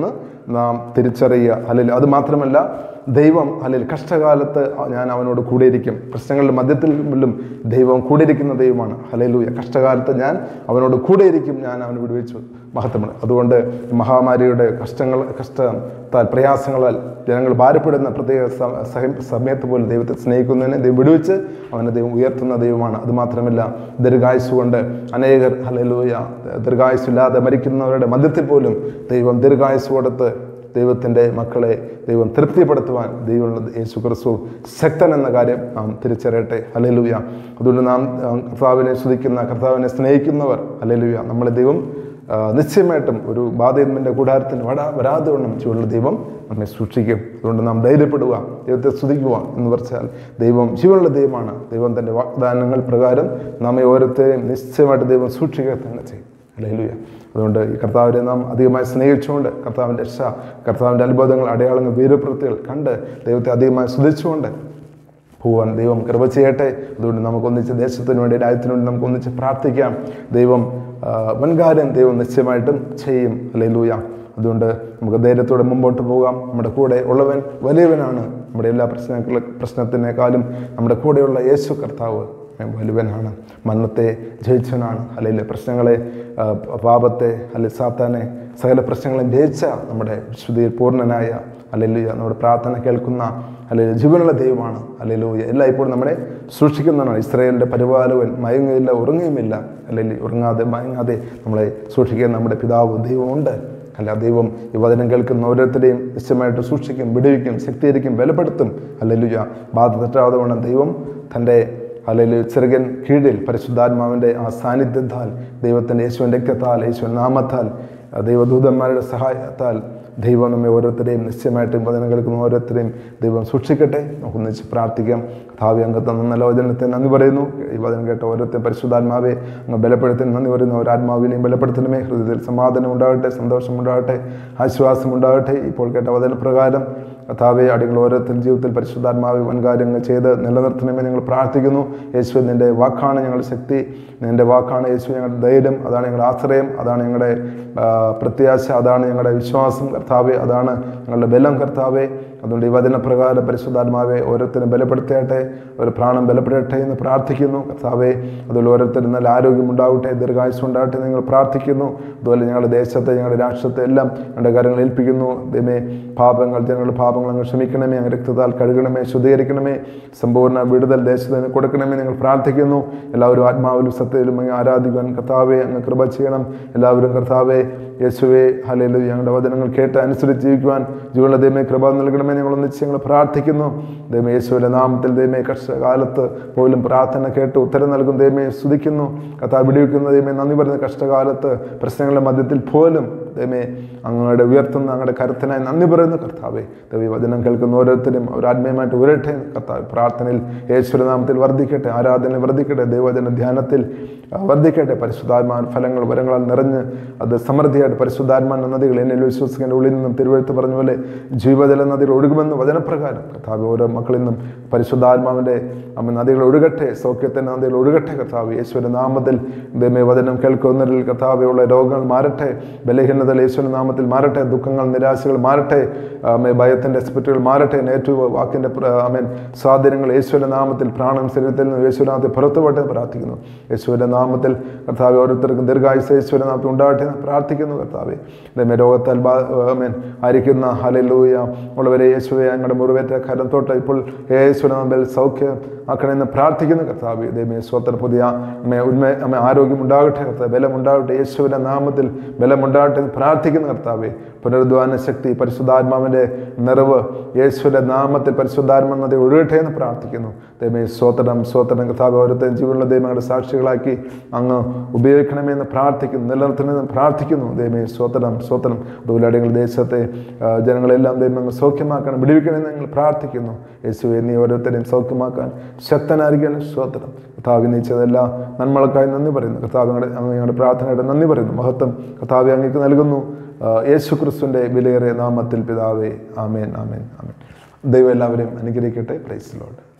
നാം തിരിച്ചറിയുക അല്ലെങ്കിൽ അത് മാത്രമല്ല ദൈവം അല്ലെങ്കിൽ കഷ്ടകാലത്ത് ഞാൻ അവനോട് കൂടെയിരിക്കും പ്രശ്നങ്ങളുടെ മധ്യത്തിലും ദൈവം കൂടെയിരിക്കുന്ന ദൈവമാണ് ഹലലൂയ കഷ്ടകാലത്ത് ഞാൻ അവനോട് കൂടെയിരിക്കും ഞാൻ അവന് വിടുവിച്ചു മഹത്വമാണ് അതുകൊണ്ട് മഹാമാരിയുടെ കഷ്ടങ്ങൾ കഷ്ടത്താൽ പ്രയാസങ്ങളാൽ ജനങ്ങൾ ഭാരപ്പെടുന്ന പ്രത്യേക സ- സഹ- സമയത്ത് പോലും ദൈവത്തെ സ്നേഹിക്കുന്നതിനെ ദൈവം വിടുവിച്ച് അവനെ ദൈവം ഉയർത്തുന്ന ദൈവമാണ് അത് മാത്രമല്ല ദീർഘായുസ് കൊണ്ട് അനേകർ ഹലലൂയ ദീർഘായുസില്ലാതെ മരിക്കുന്നവരുടെ മധ്യത്തിൽ പോലും ദൈവം ദീർഘായുസ് കൊടുത്ത് ദൈവത്തിൻ്റെ മക്കളെ ദൈവം തൃപ്തിപ്പെടുത്തുവാൻ ദൈവമുള്ള യേശു ക്രിസ്തു ശക്തൻ എന്ന കാര്യം നാം തിരിച്ചറിയട്ടെ ഹലലുയ അതുകൊണ്ട് നാം ആ, കർത്താവിനെ സ്തുതിക്കുന്ന കർത്താവിനെ സ്നേഹിക്കുന്നവർ ഹലലുയ നമ്മളെ ദൈവം ആ, നിശ്ചയമായിട്ടും ഒരു ബാധയന്മൻ്റെ കൂടാരത്തിന് വരാ വരാതെ വണ്ണം ജീവനുള്ള ദൈവം നമ്മെ സൂക്ഷിക്കും അതുകൊണ്ട് നാം ധൈര്യപ്പെടുക ദൈവത്തെ സ്തുതിക്കുക എന്ന് പറഞ്ഞാൽ ദൈവം ജീവനുള്ള ദൈവമാണ് ദൈവം തൻ്റെ വാഗ്ദാനങ്ങൾ പ്രകാരം നമ്മെ ഓരോരുത്തരെയും നിശ്ചയമായിട്ട് ദൈവം സൂക്ഷിക്കുക തന്നെ ചെയ്യും ഹല്ലേലൂയ അതുകൊണ്ട് ഈ കർത്താവിനെ നാം അധികമായി സ്നേഹിച്ചുകൊണ്ട് കർത്താവിൻ്റെ രക്ഷ കർത്താവിൻ്റെ അത്ഭുതങ്ങൾ അടയാളങ്ങൾ വീരപ്രവൃത്തികൾ കണ്ട് ദൈവത്തെ അധികമായി സ്തുതിച്ചുകൊണ്ട് പോവാൻ ദൈവം കൃപ ചെയ്യട്ടെ അതുകൊണ്ട് നമുക്ക് ഒന്നിച്ച് ദേശത്തിന് വേണ്ടി രാജ്യത്തിന് വേണ്ടി നമുക്ക് ഒന്നിച്ച് പ്രാർത്ഥിക്കാം ദൈവം ആ, വൻകാര്യം ദൈവം നിശ്ചയമായിട്ടും ചെയ്യും അല്ലെ ലൂയ അതുകൊണ്ട് നമുക്ക് ധൈര്യത്തോടെ മുമ്പോട്ട് പോകാം നമ്മുടെ കൂടെ ഉള്ളവൻ വലിയവനാണ് നമ്മുടെ എല്ലാ പ്രശ്നങ്ങളെ പ്രശ്നത്തിനേക്കാളും നമ്മുടെ കൂടെയുള്ള യേശു കർത്താവ് വലുവനാണ് മരണത്തെ ജയിച്ചവനാണ് അല്ലെങ്കിൽ പ്രശ്നങ്ങളെ ആ, പാപത്തെ അല്ലെങ്കിൽ സാത്താനെ സകല പ്രശ്നങ്ങളെയും ജയിച്ച നമ്മുടെ വിശുദ്ധിയിൽ പൂർണ്ണനായ അല്ലെങ്കിൽ നമ്മുടെ പ്രാർത്ഥന കേൾക്കുന്ന അല്ലെങ്കിൽ ജീവനുള്ള ദൈവമാണ് അല്ലെങ്കിൽ എല്ലായ്പ്പോഴും നമ്മളെ സൂക്ഷിക്കുന്നതാണ് ഇസ്രായേലിൻ്റെ പരിപാലകൻ മയങ്ങുകയില്ല ഉറങ്ങുകയുമില്ല അല്ലെങ്കിൽ ഉറങ്ങാതെ മയങ്ങാതെ നമ്മളെ സൂക്ഷിക്കുന്ന നമ്മുടെ പിതാവ് ദൈവമുണ്ട് അല്ല ദൈവം ഈ വചനം കേൾക്കുന്ന ഓരോരുത്തരെയും നിശ്ചയമായിട്ട് സൂക്ഷിക്കും വിടുവിക്കും ശക്തീകരിക്കും ബലപ്പെടുത്തും അല്ലെലുയ ബാധ തെറ്റാതെ വേണം ദൈവം തൻ്റെ അല്ലെങ്കിൽ ചെറുകൻ കീഴിൽ പരിശുദ്ധാത്മാവിൻ്റെ ആ സാന്നിധ്യത്താൽ ദൈവത്തിൻ്റെ യേശുവിൻ്റെ രക്തത്താൽ യേശുവിൻ നാമത്താൽ ആ ദൈവദൂതന്മാരുടെ സഹായത്താൽ ദൈവം നമ്മെ ഓരോരുത്തരെയും നിശ്ചയമായിട്ടും വചനം കേൾക്കുന്ന ഓരോരുത്തരെയും ദൈവം സൂക്ഷിക്കട്ടെ നമുക്ക് ഒന്നിച്ച് പ്രാർത്ഥിക്കാം ഭാവി അംഗത്തെ നല്ല വചനത്തെ നന്ദി പറയുന്നു ഈ വചനം കേട്ട ഓരോരുത്തരും പരിശുദ്ധാത്മാവെ അങ്ങ് ബലപ്പെടുത്തി നന്ദി പറയുന്നു ഒരാത്മാവിനെയും ബലപ്പെടുത്തണമേ ഹൃദയത്തിൽ സമാധാനം ഉണ്ടാകട്ടെ സന്തോഷം ഉണ്ടാകട്ടെ ആശ്വാസം ഉണ്ടാകട്ടെ ഇപ്പോൾ കേട്ട വചനപ്രകാരം കഥാവെ അടികൾ ഓരോരുത്തരും ജീവിതത്തിൽ പരിശുദ്ധാത്മാവ് വൻകാര്യങ്ങൾ ചെയ്ത് നിലനിർത്തണമേ ഞങ്ങൾ പ്രാർത്ഥിക്കുന്നു യേശു നിൻ്റെ വാക്കാണ് ഞങ്ങളുടെ ശക്തി നിൻ്റെ വാക്കാണ് യേശു ഞങ്ങളുടെ ധൈര്യം അതാണ് ഞങ്ങളുടെ ആശ്രയം അതാണ് ഞങ്ങളുടെ ആ, പ്രത്യാശ അതാണ് ഞങ്ങളുടെ വിശ്വാസം കർത്താവെ അതാണ് ഞങ്ങളുടെ ബലം കർത്താവെ അതുകൊണ്ട് ഈ വചനപ്രകാരം പരിശുദ്ധാത്മാവെ ഓരോരുത്തരും ബലപ്പെടുത്തട്ടെ ഒരു പ്രാണം ബലപ്പെടട്ടെ എന്ന് പ്രാർത്ഥിക്കുന്നു കർത്താവെ അതുപോലെ ഓരോരുത്തരും നല്ല ആരോഗ്യം ഉണ്ടാവട്ടെ ദീർഘായുസ് ഉണ്ടാകട്ടെ എന്ന് ഞങ്ങൾ പ്രാർത്ഥിക്കുന്നു അതുപോലെ ഞങ്ങളുടെ ദേശത്തെ ഞങ്ങളുടെ രാഷ്ട്രത്തെ എല്ലാം ഞങ്ങളുടെ കാര്യങ്ങൾ ഏൽപ്പിക്കുന്നു ദൈവമേ പാപങ്ങൾ ജനങ്ങളുടെ പാപങ്ങൾ അങ്ങ് ക്ഷമിക്കണമേ അങ്ങ് രക്തത്താൽ കഴുകണമേ ശുദ്ധീകരിക്കണമേ സമ്പൂർണ്ണ വിടുതൽ ദേശത്തിന് കൊടുക്കണമേ ഞങ്ങൾ പ്രാർത്ഥിക്കുന്നു എല്ലാവരും ആത്മാവിലും സത്യത്തിലും അങ്ങ് ആരാധിക്കുവാൻ കർത്താവെ അങ്ങ് കൃപ ചെയ്യണം എല്ലാവരും കർത്താവെ യേശുവെ ഹലയിൽ ഞങ്ങളുടെ വചനങ്ങൾ കേട്ട് അനുസരിച്ച് ജീവിക്കുവാൻ ജീവനുള്ള ദൈവമേ കൃപ നൽകണമേ ഞങ്ങൾ ഒന്നിച്ച് ഞങ്ങൾ പ്രാർത്ഥിക്കുന്നു ദൈവമേ യേശുവിൻ്റെ നാമത്തിൽ ദൈവമേ കഷ്ടകാലത്ത് പോലും പ്രാർത്ഥന കേട്ട് ഉത്തരം നൽകും ദൈവമേ സ്തുതിക്കുന്നു കഥാ വിടിവെക്കുന്ന ദൈവമേ നന്ദി പറയുന്ന കഷ്ടകാലത്ത് പ്രശ്നങ്ങളുടെ മധ്യത്തിൽ പോലും ദൈവമേ അങ്ങയുടെ ഉയർത്തുന്ന അങ്ങയുടെ കരുത്തിനായി നന്ദി പറയുന്നു കർത്താവെ ദൈവ വചനം കേൾക്കുന്ന ഓരോരുത്തരും അവർ ആത്മീയമായിട്ട് ഉയരട്ടെ കർത്താവ് പ്രാർത്ഥനയിൽ യേശുവിൻ്റെ നാമത്തിൽ വർദ്ധിക്കട്ടെ ആരാധന വർദ്ധിക്കട്ടെ ദൈവവചന ധ്യാനത്തിൽ ആ, വർദ്ധിക്കട്ടെ പരിശുദ്ധാത്മാൻ ഫലങ്ങൾ വരങ്ങളാൽ നിറഞ്ഞ് അത് സമൃദ്ധിയായിട്ട് പരിശുദ്ധാത്മാൻ നദികൾ എന്നിൽ വിശ്വസിക്കേണ്ട ഉള്ളിൽ നിന്നും തിരുവഴുത്ത് പറഞ്ഞ പോലെ ജീവജല നദികൾ ഒഴുകുമെന്ന് വചനപ്രകാരം കർത്താവ് ഓരോ മക്കളിൽ നിന്നും പരിശുദ്ധാത്മാവിൻ്റെ അമ്മ നദികൾ ഒഴുകട്ടെ സൗഖ്യത്തിൻ്റെ നദികൾ ഒഴുകട്ടെ കർത്താവ് യേശുവിൻ്റെ നാമത്തിൽ ദൈവമേ വചനം കേൾക്കുന്നതിൽ കർത്താവെയുള്ള രോഗങ്ങൾ മാറട്ടെ ബലഹീനതകൾ യേശുവിൻ്റെ നാമത്തിൽ മാറട്ടെ ദുഃഖങ്ങൾ നിരാശകൾ മാറട്ടെ അമ്മേ ഭയത്തിൻ്റെ സ്പിറ്റുകൾ മാറട്ടെ നെഗറ്റീവ് വാക്കിൻ്റെ അമേൻ സ്വാധീനങ്ങൾ യേശുവിൻ്റെ നാമത്തിൽ പ്രാണം ശരീരത്തിൽ നിന്ന് യേശുവിൻ്റെ നാമത്തിൽ പുറത്തുപോട്ടെ എന്ന് പ്രാർത്ഥിക്കുന്നു യേശുവിൻ്റെ നാമത്തിൽ കർത്താവ് ഓരോരുത്തർക്കും ദീർഘായുസ് യേശുവിൻ്റെ നാമത്തിൽ ഉണ്ടാകട്ടെ എന്ന് പ്രാർത്ഥിക്കുന്നു കർത്താവെ ദൈവമേ രോഗത്താൽ അമേൻ ആയിരിക്കുന്ന ഹലലൂയ ഉള്ളവരെ യേശുവെ ഞങ്ങളുടെ മുറിവേറ്റ കരം തൊട്ട് ഇപ്പോൾ യേശുവിൻ്റെ നാമത്തിൽ സൗഖ്യം ആക്കണമെന്ന് പ്രാർത്ഥിക്കുന്നു കർത്താവ് ദൈവമേ സ്വത്ര പുതിയ അമ്മേ ഉന്മേ അമ്മ ആരോഗ്യം ഉണ്ടാകട്ടെ കർത്താവ് ബലം ഉണ്ടാകട്ടെ യേശുവിൻ്റെ നാമത്തിൽ ബലം ഉണ്ടാകട്ടെ എന്ന് പ്രാർത്ഥിക്കുന്നു കർത്താവെ പുനരുദ്ധാന ശക്തി പരിശുദ്ധാത്മാവിൻ്റെ നിറവ് യേശുവിൻ്റെ നാമത്തിൽ പരിശുദ്ധാത്മ നദി ഒഴുകട്ടെ എന്ന് പ്രാർത്ഥിക്കുന്നു ദൈവമേ സ്വതനം സ്വതനം കർത്താവ് ഓരോരുത്തരും ജീവനുള്ള ദൈവങ്ങളുടെ സാക്ഷികളാക്കി അങ്ങ് ഉപയോഗിക്കണമെന്ന് പ്രാർത്ഥിക്കുന്നു നിലനിർത്തണമെന്ന് പ്രാർത്ഥിക്കുന്നു ദൈവമേ സ്വതനം സ്വതനം ദൂലടികൾ ദേശത്തെ ആ, ജനങ്ങളെല്ലാം ദൈവം അങ്ങ് സൗഖ്യമാക്കണം വിടുവിക്കണമെന്ന് ഞങ്ങൾ പ്രാർത്ഥിക്കുന്നു യേശുവെ നീ ഓരോരുത്തരെയും സൗഖ്യമാക്കാൻ ശക്തനായിരിക്കാൻ സ്വതനം കർത്താവ് നീച്ചതെല്ലാം നന്മകൾക്കായി നന്ദി പറയുന്നു കർത്താവ് ഞങ്ങളുടെ അങ്ങ് ഞങ്ങളുടെ പ്രാർത്ഥനയുടെ നന്ദി പറയുന്നു മഹത്വം കർത്താവ് അങ്ങേക്ക് നൽകുന്നു ആ, യേശു ക്രിസ്തുവിൻ്റെ വിലയേറിയ നാമത്തിൽ പിതാവേ ആമേൻ ആമേൻ ആമേൻ ദൈവം എല്ലാവരെയും അനുഗ്രഹിക്കട്ടെ പ്രൈസ് ലോഡ്